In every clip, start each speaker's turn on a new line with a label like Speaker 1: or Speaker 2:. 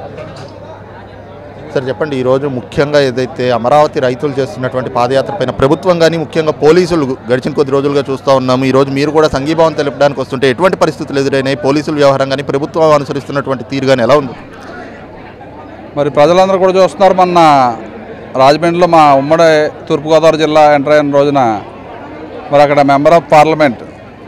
Speaker 1: sir చెప్పండి ఈరోజు ముఖ్యంగా ఏదైతే అమరావతి రైతులు చేస్తున్నటువంటి పాదయాత్ర పైన ప్రభుత్వం కానీ ముఖ్యంగా పోలీసులు గడిచిన కొద్ది రోజులుగా చూస్తూ ఉన్నాము ఈరోజు మీరు కూడా సంఘీభావం తెలపడానికి వస్తుంటే ఎటువంటి పరిస్థితులు ఎదురైనాయి పోలీసుల వ్యవహారం కానీ ప్రభుత్వం అనుసరిస్తున్నటువంటి తీరు కానీ ఎలా ఉంది
Speaker 2: మరి ప్రజలందరూ కూడా చూస్తున్నారు మొన్న రాజమండ్రిలో మా ఉమ్మడి తూర్పుగోదావరి జిల్లా ఎంటర్ అయిన రోజున మరి అక్కడ మెంబర్ ఆఫ్ పార్లమెంట్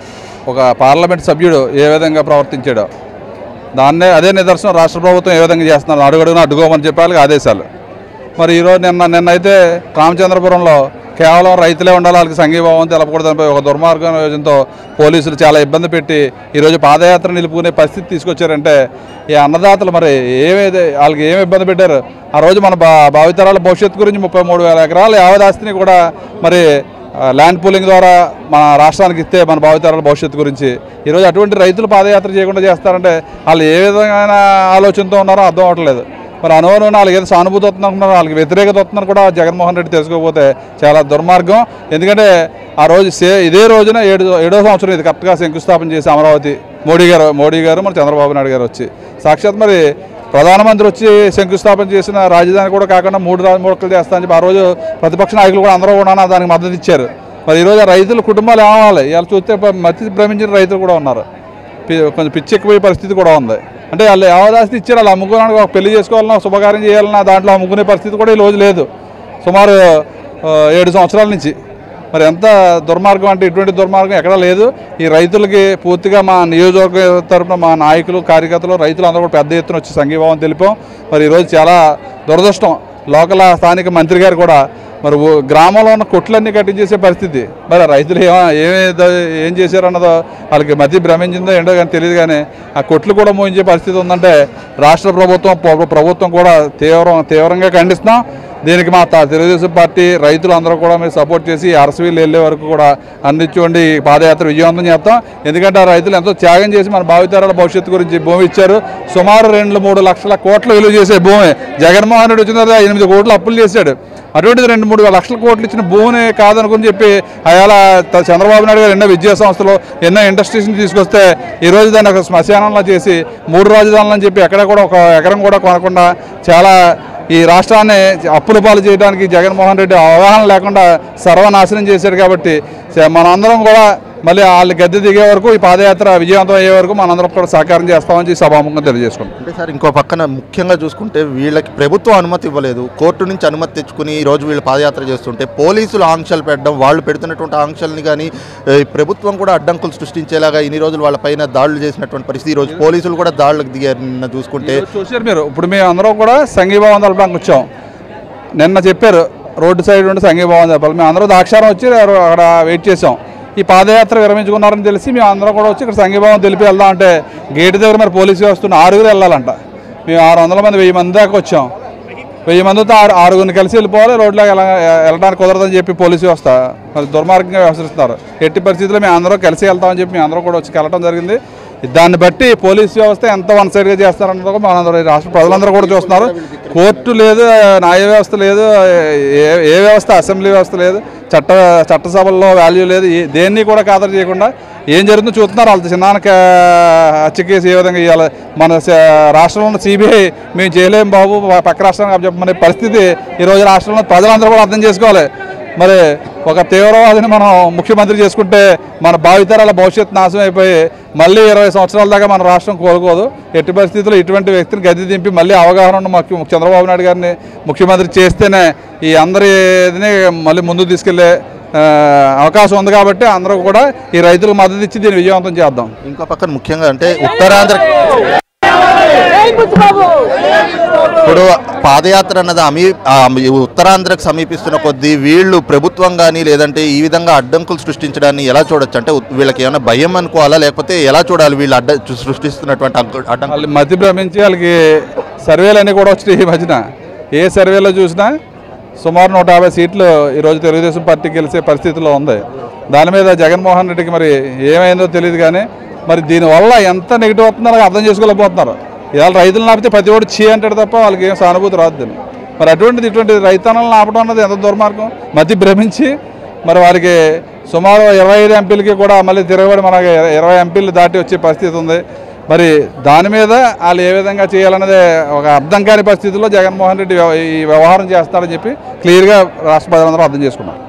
Speaker 2: ఒక పార్లమెంట్ సభ్యుడు ఏ విధంగా ప్రవర్తించాడో దాన్నే అదే నిదర్శనం రాష్ట్ర ప్రభుత్వం ఏ విధంగా చేస్తున్నారు అడుగడుగున అడ్డుకోమని చెప్పి వాళ్ళకి ఆదేశాలు మరి ఈరోజు నిన్న నిన్నైతే రామచంద్రపురంలో కేవలం రైతులే ఉండాలి వాళ్ళకి సంఘీభావం తెలపకూడదని ఒక దుర్మార్గం యోజనతో పోలీసులు చాలా ఇబ్బంది పెట్టి ఈరోజు పాదయాత్ర నిలుపుకునే పరిస్థితి తీసుకొచ్చారంటే ఈ అన్నదాతలు మరి ఏమేది వాళ్ళకి ఏమి ఇబ్బంది పెట్టారు ఆ రోజు మన భా భావితరాల భవిష్యత్తు గురించి ముప్పై మూడు వేల ఎకరాల యావదాస్తిని కూడా మరి ఆ, ల్యాండ్ పూలింగ్ ద్వారా మన రాష్ట్రానికి ఇస్తే మన భావితరాల భవిష్యత్తు గురించి ఈరోజు అటువంటి రైతులు పాదయాత్ర చేయకుండా చేస్తారంటే వాళ్ళు ఏ విధమైన ఆలోచనతో ఉన్నారో అర్థం అవ్వట్లేదు మరి అనుమానం వాళ్ళకి ఏదో సానుభూతి వస్తుంది అనుకున్నారు వాళ్ళకి వ్యతిరేకత వస్తుందని కూడా జగన్మోహన్ రెడ్డి తెలుసుకోకపోతే చాలా దుర్మార్గం ఎందుకంటే ఆ రోజు సే ఇదే రోజున ఏడు ఏడో సంవత్సరం ఇది కరెక్ట్గా శంకుస్థాపన చేసి అమరావతి మోడీ గారు మోడీ గారు మరి చంద్రబాబు నాయుడు గారు వచ్చి సాక్షాత్ మరి ప్రధానమంత్రి వచ్చి శంకుస్థాపన చేసిన రాజధాని కూడా కాకుండా మూడు రాజమూడకలు చేస్తా అని చెప్పి ఆ రోజు ప్రతిపక్ష నాయకులు కూడా అందరూ కూడా దానికి మద్దతు ఇచ్చారు మరి ఈరోజు ఆ రైతుల కుటుంబాలు ఏమవ్వాలి ఇవాళ చూస్తే ప- మతి భ్రమించిన రైతులు కూడా ఉన్నారు పి- కొంచెం పిచ్చెక్కిపోయే పరిస్థితి కూడా ఉంది అంటే వాళ్ళు యావదాస్తి ఇచ్చారు వాళ్ళు అమ్ముకోవడానికి ఒక పెళ్లి చేసుకోవాలన్నా ఒక శుభకార్యం చేయాలన్నా దాంట్లో అమ్ముకునే పరిస్థితి కూడా ఈ రోజు లేదు సుమారు ఆ, ఏడు సంవత్సరాల నుంచి మరి ఎంత దుర్మార్గం అంటే ఇటువంటి దుర్మార్గం ఎక్కడా లేదు ఈ రైతులకి పూర్తిగా మా నియోజకవర్గ తరపున మా నాయకులు కార్యకర్తలు రైతులు అందరూ కూడా పెద్ద ఎత్తున వచ్చి సంఘీభావం తెలిపాం మరి ఈరోజు చాలా దురదృష్టం లోకల్ స్థానిక మంత్రి గారు కూడా మరి ఓ- గ్రామంలో ఉన్న కొట్లన్నీ కట్టించేసే పరిస్థితి మరి ఆ రైతులు ఏమో ఏమి ద- ఏం చేశారన్నదో వాళ్ళకి మతి భ్రమించిందో ఏంటో కానీ తెలియదు కానీ ఆ కొట్లు కూడా మోయించే పరిస్థితి ఉందంటే రాష్ట్ర ప్రభుత్వం ప్ర- ప్రభుత్వం కూడా తీవ్రం తీవ్రంగా ఖండిస్తున్నాం దీనికి మా తా- తెలుగుదేశం పార్టీ రైతులు అందరూ కూడా మీరు సపోర్ట్ చేసి అరసవీళ్ళు వెళ్ళే వరకు కూడా అందించుకోండి ఈ పాదయాత్ర విజయవంతం చేస్తాం ఎందుకంటే ఆ రైతులు ఎంతో త్యాగం చేసి మన భావితరాల భవిష్యత్తు గురించి భూమి ఇచ్చారు సుమారు రెండు మూడు లక్షల కోట్ల విలువ చేసే భూమి జగన్మోహన్ రెడ్డి వచ్చిన తర్వాత ఎనిమిది కోట్లు అప్పులు చేశాడు అటువంటిది రెండు మూడు లక్షల కోట్లు ఇచ్చిన భూమిని కాదనుకుని చెప్పి అయాల త- చంద్రబాబు నాయుడు గారు ఎన్నో విద్యా సంస్థలు ఎన్నో ఇండస్ట్రీస్ని తీసుకొస్తే ఈ రోజు దాన్ని ఒక శ్మశానంలో చేసి మూడు రాజధానులు అని చెప్పి ఎక్కడ కూడా ఒక ఎకరం కూడా కొనకుండా చాలా ఈ రాష్ట్రాన్ని అప్పుల పాలు చేయడానికి జగన్మోహన్ రెడ్డి అవగాహన లేకుండా సర్వనాశనం చేశాడు కాబట్టి చ- మనందరం కూడా మళ్ళీ వాళ్ళు గద్దె దిగే వరకు ఈ పాదయాత్ర విజయవంతం అయ్యే వరకు మనందరం కూడా సహకారం చేస్తామని చెప్పి సభాముఖంగా తెలియజేసుకుంటాం
Speaker 1: అంటే సార్ ఇంకో పక్కన ముఖ్యంగా చూసుకుంటే వీళ్ళకి ప్రభుత్వం అనుమతి ఇవ్వలేదు కోర్టు నుంచి అనుమతి తెచ్చుకుని ఈ రోజు వీళ్ళు పాదయాత్ర చేస్తుంటే పోలీసులు ఆంక్షలు పెట్టడం వాళ్ళు పెడుతున్నటువంటి ఆంక్షల్ని కానీ ఏ, ప్రభుత్వం కూడా అడ్డంకులు సృష్టించేలాగా ఇన్ని రోజులు వాళ్ళపైన దాడులు చేసినటువంటి పరిస్థితి ఈ రోజు పోలీసులు కూడా దాడులకు దిగారు నిన్న చూసుకుంటే
Speaker 2: ఈరోజు చూశారు మీరు ఇప్పుడు మేము అందరం కూడా సంఘీభావం తెలపడానికి వచ్చాం నిన్న చెప్పారు రోడ్డు సైడ్ ఉండి సంఘీభావం తెలపాలి మేము అందరూ దాక్షారం వచ్చి అక్కడ వెయిట్ చేసాం ఈ పాదయాత్ర విరమించుకున్నారని తెలిసి మేము అందరం కూడా వచ్చి ఇక్కడ సంఘీభావం తెలిపి వెళ్దాం అంటే గేట్ దగ్గర మరి పోలీసు వ్యవస్థ ఆరుగురు వెళ్ళాలంట మేము ఆరు వందల మంది వెయ్యి మంది దాకా వచ్చాం వెయ్యి మందితో ఆరు ఆరుగురిని కలిసి వెళ్ళిపోవాలి రోడ్లో ఎలా వెళ్ళడానికి కుదరదని చెప్పి పోలీసు వ్యవస్థ మరి దుర్మార్గంగా వ్యవహరిస్తున్నారు ఎట్టి పరిస్థితుల్లో మేము అందరం కలిసి వెళ్తామని చెప్పి మేము అందరం కూడా వచ్చి వెళ్ళడం జరిగింది దాన్ని బట్టి పోలీస్ వ్యవస్థ ఎంత వన్ సైడ్గా చేస్తారన్నది కూడా మనందరూ ఈ రాష్ట్ర ప్రజలందరూ కూడా చూస్తున్నారు కోర్టు లేదు న్యాయ వ్యవస్థ లేదు ఏ ఏ వ్యవస్థ అసెంబ్లీ వ్యవస్థ లేదు చట్ట చట్టసభల్లో వాల్యూ లేదు ఏ- దేన్ని కూడా ఖాతరు చేయకుండా ఏం జరుగుతుందో చూస్తున్నారు వాళ్ళ చిన్నానికి హత్య కేసు ఏ విధంగా ఇవ్వాలి మన స- రాష్ట్రంలో ఉన్న సిబిఐ మేము చేయలేం బాబు పక్క రాష్ట్రానికి చెప్పమనే పరిస్థితి ఈరోజు రాష్ట్రంలో ప్రజలందరూ కూడా అర్థం చేసుకోవాలి మరి ఒక తీవ్రవాదిని మనం ముఖ్యమంత్రి చేసుకుంటే మన భావితరాల భవిష్యత్తు నాశనం అయిపోయి మళ్ళీ ఇరవై సంవత్సరాల దాకా మన రాష్ట్రం కోలుకోదు ఎట్టి పరిస్థితుల్లో ఇటువంటి వ్యక్తిని గద్దె దింపి మళ్ళీ అవగాహన ఉన్న ముఖ్య చంద్రబాబు నాయుడు గారిని ముఖ్యమంత్రి చేస్తేనే ఈ అందరిని మళ్ళీ ముందుకు తీసుకెళ్లే ఆ, అవకాశం ఉంది కాబట్టి అందరూ కూడా ఈ రైతులకు మద్దతు ఇచ్చి దీన్ని విజయవంతం చేద్దాం
Speaker 1: ఇంకో పక్కన ముఖ్యంగా అంటే ఉత్తరాంధ్ర ఇప్పుడు పాదయాత్ర అన్నది అమీ ఆ, ఈ ఉత్తరాంధ్రకు సమీపిస్తున్న కొద్దీ వీళ్ళు ప్రభుత్వం కానీ లేదంటే ఈ విధంగా అడ్డంకులు సృష్టించడాన్ని ఎలా చూడొచ్చు అంటే ఉ- వీళ్ళకి ఏమైనా భయం అనుకోవాలా లేకపోతే ఎలా చూడాలి వీళ్ళు అడ్డ సృష్టిస్తున్నటువంటి అడ్డ- అడ్డంకులు
Speaker 2: వాళ్ళు మధ్య భ్రమించి వాళ్ళకి సర్వేలు అన్నీ కూడా వచ్చినాయి ఈ మధ్యన ఏ సర్వేలో చూసినా సుమారు నూట యాభై సీట్లు ఈరోజు తెలుగుదేశం పార్టీ గెలిచే పరిస్థితిలో ఉంది దాని మీద జగన్మోహన్ రెడ్డికి మరి ఏమైందో తెలియదు కానీ మరి దీనివల్ల ఎంత నెగిటివ్ అవుతుందో వాళ్ళకి అర్థం చేసుకోలేకపోతున్నారు ఇవాళ రైతులు నాపితే ప్రతి ఒక్కటి చీ అంటాడు తప్ప వాళ్ళకి ఏం సానుభూతి రాదు దీన్ని మరి అటువంటిది ఇటువంటి రైతనాలను ఆపడం అన్నది ఎంత దుర్మార్గం మధ్య భ్రమించి మరి వారికి సుమారు ఇరవై ఐదు ఎంపీలకి కూడా మళ్ళీ తిరగబడి మనకి ఇరవై ఎంపీలు దాటి వచ్చే పరిస్థితి ఉంది మరి దాని మీద వాళ్ళు ఏ విధంగా చేయాలన్నది ఒక అర్థం కాని పరిస్థితుల్లో జగన్మోహన్ రెడ్డి వ్యవ- ఈ వ్యవహారం చేస్తారని చెప్పి క్లియర్గా రాష్ట్ర ప్రజలందరూ అర్థం చేసుకున్నారు